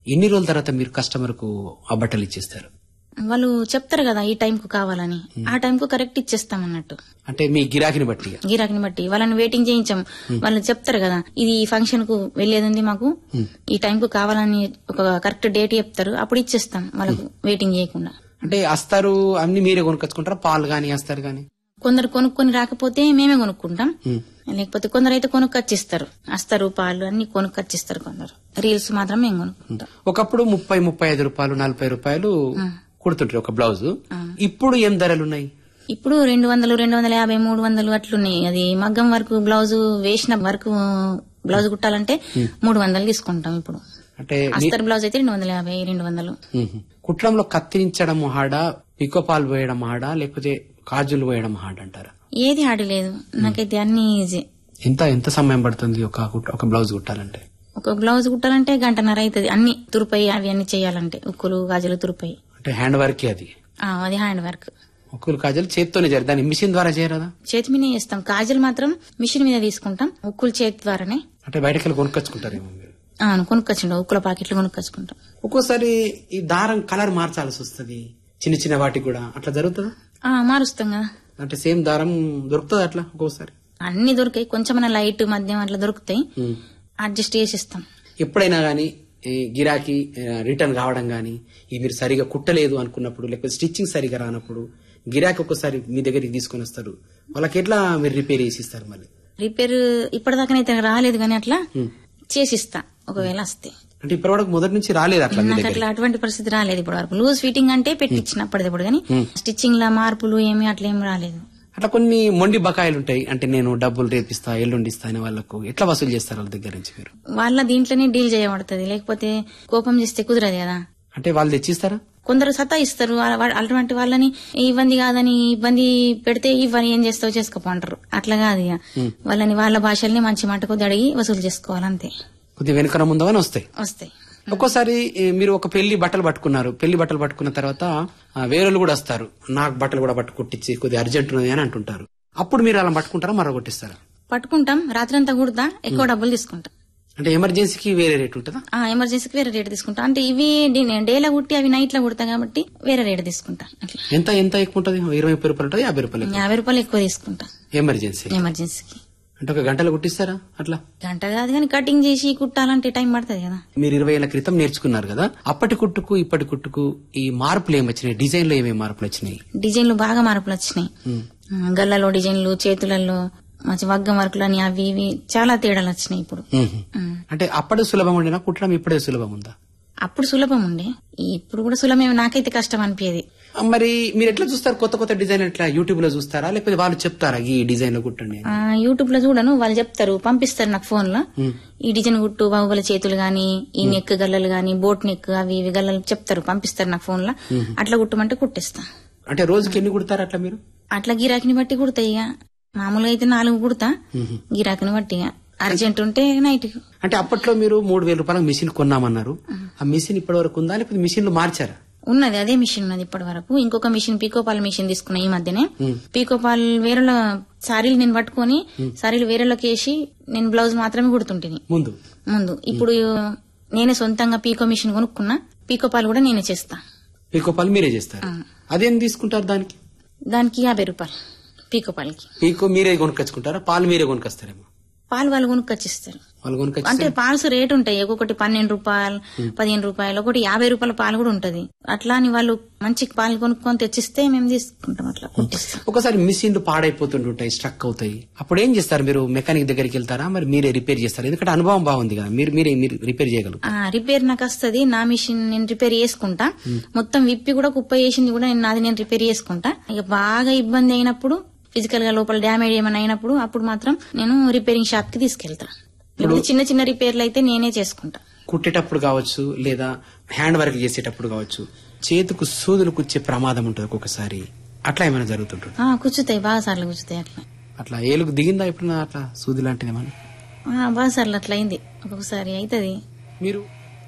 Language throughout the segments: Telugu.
ఎన్ని రోజుల తర్వాత మీరు కస్టమర్ కు ఆ బట్టలు ఇచ్చేస్తారు వాళ్ళు చెప్తారు కదా ఈ టైంకు కావాలని ఆ టైంకు కరెక్ట్ ఇచ్చేస్తాం అన్నట్టు అంటే మీ గిరాకీని బట్టి గిరాకీని బట్టి వాళ్ళని వెయిటింగ్ చేయించాం వాళ్ళు చెప్తారు కదా ఇది ఈ ఫంక్షన్ కు వెళ్లేది ఉంది మాకు ఈ టైంకు కావాలని ఒక కరెక్ట్ డేట్ చెప్తారు అప్పుడు ఇచ్చేస్తాం వాళ్ళకు వెయిటింగ్ చేయకుండా అంటే అస్తారు అన్ని మీరే కొనుక్కొచ్చుకుంటారా పాలు గాని అస్తారు గాని కొందరు కొనుక్కొని రాకపోతే మేమే కొనుక్కుంటాం లేకపోతే కొందరు అయితే కొనుక్కొచ్చిస్తారు అస్తారు పాలు అన్ని కొనుక్కొచ్చిస్తారు కొందరు రీల్స్ మాత్రం మేము కొనుక్కుంటాం ఒకప్పుడు ముప్పై ముప్పై ఐదు రూపాయలు నలభై రూపాయలు కుడుతుంటారు ఒక బ్లౌజ్ ఇప్పుడు ఏం ధరలు ఉన్నాయి ఇప్పుడు రెండు వందలు రెండు వందల యాభై మూడు వందలు అట్లున్నాయి అది మగ్గం వర్క్ బ్లౌజ్ వేసిన వర్క్ బ్లౌజ్ కుట్టాలంటే మూడు వందలు తీసుకుంటాం ఇప్పుడు అంటే అస్తర్ బ్లౌజ్ అయితే రెండు వందల యాభై రెండు వందలు మ్మ్. కుట్లంలో కత్తిరించడం హాడా పికో పాలు పోయడం హాడా లేకపోతే కాజులు పోయడం హాడ్ అంటారా ఏది హాడి లేదు నాకైతే అన్ని ఈజీ ఎంత ఎంత సమయం పడుతుంది ఒక కుట్- ఒక బ్లౌజ్ కుట్టాలంటే ఒక బ్లౌజ్ కుట్టాలంటే గంటన్నర అవుతుంది అన్ని తురుపై అవి అన్ని చేయాలంటే ఉక్కులు గాజులు తురుపై అంటే హ్యాండ్ వర్క్ అది ఆ, అది హ్యాండ్ వర్క్ ఒక్కరు కాజలు చేత్తోనే చేయాలి దాన్ని మిషన్ ద్వారా చేయరాదా చేతి మీదే చేస్తాం కాజులు మాత్రం మిషన్ మీద తీసుకుంటాం ఉక్కులు చేతి ద్వారానే అంటే బయటకు వెళ్ళి కొనుక్కొచ్చుకుంటారేమో మీరు ఆ, కొనుక్కొచ్చిండు ఉక్కుల పాకెట్లు కొనుక్కొచ్చుకుంటాం ఒక్కోసారి ఈ దారం కలర్ మార్చాల్సి వస్తుంది చిన్న చిన్న వాటికి కూడా అట్లా జరుగుతుందా ఆ, మారుస్తాం కదా అంటే సేమ్ దారం దొరుకుతుంది అట్లా ఒక్కోసారి అన్ని దొరికాయి కొంచెం లైట్ మద్యం అట్లా దొరుకుతాయి మ్మ్. అడ్జస్ట్ చేసిస్తాం ఎప్పుడైనా గానీ ఈ గిరాకీ ఆ, రిటర్న్ కావడం గానీ ఇది మీరు సరిగా కుట్టలేదు అనుకున్నప్పుడు లేకపోతే స్టిచ్చింగ్ సరిగా రానప్పుడు గిరాకీ ఒక్కసారి మీ దగ్గరికి తీసుకొని వస్తారు వాళ్ళకి ఎట్లా మీరు రిపేర్ చేసి ఇస్తారు మళ్ళీ రిపేర్ ఇప్పటిదాకానైతే రాలేదు కానీ అట్లా చేసిస్తా ఒకవేళ వస్తే అంటే ఇప్పటివరకు మొదటి నుంచి రాలేదు అట్లా మీ నాకు దగ్గర అట్లా అటువంటి పరిస్థితి రాలేదు ఇప్పటి వరకు లూజ్ ఫిట్టింగ్ అంటే పెట్టించినప్పటిది కానీ స్టిచ్చింగ్ లా మార్పులు ఏమి అట్లా ఏమి రాలేదు అట్లా కొన్ని మొండి బకాయిలు ఉంటాయి అంటే నేను డబ్బులు రేపిస్తా ఎల్లుండి ఇస్తా అనే వాళ్ళకు ఎట్లా వసూలు చేస్తారు వాళ్ళ దగ్గర నుంచి మీరు వాళ్ళ దీంట్లోనే డీల్ చేయబడుతుంది లేకపోతే కోపం చేస్తే కుదరదు కదా అంటే వాళ్ళు తెచ్చిస్తారా కొందరు సతాయిస్తారు వా- వా- అటువంటి వాళ్ళని ఇబ్బంది కాదని ఇబ్బంది పెడితే ఇవ్వని ఏం చేస్తావు చేసుకోమంటారు అట్లా కాదు ఇక వాళ్ళని వాళ్ళ భాషల్ని మంచి మాట కొద్ది అడిగి వసూలు చేసుకోవాలి అంతే కొద్దిగా వెనుకన ముందుగానే వస్తాయి వస్తాయి ఒక్కోసారి ఏ, మీరు ఒక పెళ్లి బట్టలు పట్టుకున్నారు పెళ్లి బట్టలు పట్టుకున్న తర్వాత ఆ, వేరేళ్ళు కూడా వస్తారు నాకు బట్టలు కూడా పట్టు కుట్టించి కొద్దిగా అర్జెంట్ ఉన్నది అని అంటుంటారు అప్పుడు మీరు అలా పట్టుకుంటారా మరో కొట్టిస్తారా పట్టుకుంటాం రాత్రంతా కుడతా ఎక్కువ డబ్బులు తీసుకుంటాం అంటే ఎమర్జెన్సీకి వేరే రేట్ ఉంటుందా ఆ ఎమర్జెన్సీకి వేరే రేట్ తీసుకుంటా అంటే ఇవి డేలా కుట్టి అవి నైట్ లో కుడతా కాబట్టి వేరే రేట్ తీసుకుంటా అట్లా ఎంత ఎంత ఎక్కువ ఉంటుంది ఇరవై ముప్పై రూపాయలు ఉంటుంది యాభై రూపాయలు యాభై రూపాయలు ఎక్కువ తీసుకుంటా ఎమర్జెన్సీ ఎమర్జెన్సీకి అంటే ఒక గంటలో కుట్టిస్తారా అట్లా గంట కాదు కానీ కటింగ్ చేసి కుట్టాలంటే టైం పడుతుంది కదా మీరు ఇరవై ఏళ్ల క్రితం నేర్చుకున్నారు కదా అప్పటి కుట్టుకు ఇప్పటి కుట్టుకు ఈ మార్పులు ఏమి వచ్చినాయి డిజైన్ లో ఏమేమి మార్పులు వచ్చినాయి డిజైన్లు బాగా మార్పులు వచ్చినాయి ఆ, గల్లలో డిజైన్లు చేతులలో మంచి వగ్గం వర్కులు అని అవి ఇవి చాలా తేడాలు వచ్చినాయి ఇప్పుడు మ్మ్. ఉమ్. అంటే అప్పటి సులభం ఉండేనా కుట్టడం ఇప్పుడే సులభం ఉందా అప్పుడు సులభం ఉండే ఇప్పుడు కూడా సులభమే నాకైతే కష్టం అనిపించేది ఆ, మరి మీరు ఎట్లా చూస్తారు కొత్త కొత్త డిజైన్ ఎట్లా యూట్యూబ్ లో చూస్తారా లేకపోతే వాళ్ళు చెప్తారా ఈ డిజైన్ లో కుట్టండి అని? ఆ, యూట్యూబ్ లో చూడను వాళ్ళు చెప్తారు పంపిస్తారు నాకు ఫోన్ లో ఈ డిజైన్ గుట్టు బాహుబలి చేతులు గాని ఈ నెక్ గల్లలు గాని బోట్ నెక్ అవి ఇవి గల్లలు చెప్తారు పంపిస్తారు నాకు ఫోన్ లో అట్లా కుట్టమంటే కుట్టిస్తా అంటే రోజుకి ఎన్ని కుడతారు అట్లా మీరు అట్లా గిరాకిని బట్టి కుడతాయి ఇక మామూలుగా అయితే నాలుగు కుడతా గిరాకిని బట్టి ఇక అర్జెంట్ ఉంటే నైట్ అంటే అప్పట్లో మీరు మూడు వేల రూపాయల మిషన్ కొన్నామన్నారు ఆ మిషన్ ఇప్పటి వరకు ఉందా లేకపోతే మిషన్లు మార్చారా ఉన్నది అదే మిషన్ ఉన్నది ఇప్పటి వరకు ఇంకొక మిషన్ పీకోపాల్ మిషన్ తీసుకున్నా ఈ మధ్యనే పీకోపాల్ వేరేలో సారీలు నేను పట్టుకొని సారీలు వేరేలోకి వేసి నేను బ్లౌజ్ మాత్రమే కుడుతుంటిని ముందు ముందు ఇప్పుడు నేనే సొంతంగా పీకో మిషన్ కొనుక్కున్నా పీకోపాల్ కూడా నేనే చేస్తా పీకో మీరే చేస్తారు అదేం తీసుకుంటారు దానికి దానికి యాభై రూపాయలు పీకోపాల్కి పీకో మీరే కొనుక్కొచ్చుకుంటారా పాలు మీరే కొనుక్కొస్తారేమో పాలు వాళ్ళు కొనుక్కొచ్చిస్తారు వాళ్ళు కొనుక్కొచ్చి అంటే పాల్స్ రేట్ ఉంటాయి ఒక్కొక్కటి పన్నెండు రూపాయలు పదిహేను రూపాయలు ఒకటి యాభై రూపాయల పాలు కూడా ఉంటది అట్లా అని వాళ్ళు మంచి పాలు కొనుక్కొని తెచ్చిస్తే మేము తీసుకుంటాం అట్లా కుట్టిస్తాం ఒకసారి మిషన్లు పాడైపోతుంటుంటాయి స్ట్రక్ అవుతాయి అప్పుడు ఏం చేస్తారు మీరు మెకానిక్ దగ్గరికి వెళ్తారా మరి మీరే రిపేర్ చేస్తారు ఎందుకంటే అనుభవం బాగుంది కదా మీరు మీరే మీరు రిపేర్ చేయగలరు ఆ రిపేర్ నాకు వస్తుంది నా మిషన్ నేను రిపేర్ చేసుకుంటా మొత్తం విప్పి కూడా కుప్ప చేసింది కూడా నేను నాది నేను రిపేర్ చేసుకుంటా ఇక బాగా ఇబ్బంది అయినప్పుడు ఫిజికల్ గా లోపల డ్యామేజ్ ఏమైనా అయినప్పుడు అప్పుడు మాత్రం నేను రిపేరింగ్ షాప్ కి తీసుకెళ్తా లేకపోతే చిన్న చిన్న రిపేర్లు అయితే నేనే చేసుకుంటా కుట్టేటప్పుడు కావచ్చు లేదా హ్యాండ్ వర్క్ చేసేటప్పుడు కావచ్చు చేతుకు సూదులు కుచ్చే ప్రమాదం ఉంటుంది ఒక్కొక్కసారి అట్లా ఏమైనా జరుగుతుంటుంది ఆ కూర్చుతాయి బాగా సార్లు కూర్చుతాయి అట్లా అట్లా ఏలుగు దిగిందా ఎప్పుడన్నా అట్లా సూది లాంటిది ఏమన్నా ఆ, బాగా సార్లు అట్లా అయింది ఒక్కొక్కసారి అవుతుంది మీరు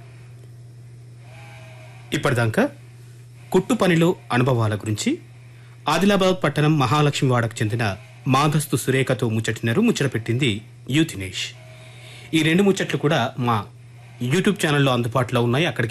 ఇప్పటిదాకా కుట్టు పనిలో అనుభవాల గురించి ఆదిలాబాద్ పట్టణం మహాలక్ష్మి వాడకు చెందిన మాధస్తు సురేఖతో ముచ్చటినరు ముచ్చట పెట్టింది యూతినేష్ ఈ రెండు ముచ్చట్లు కూడా మా యూట్యూబ్ ఛానల్లో అందుబాటులో ఉన్నాయి అక్కడికి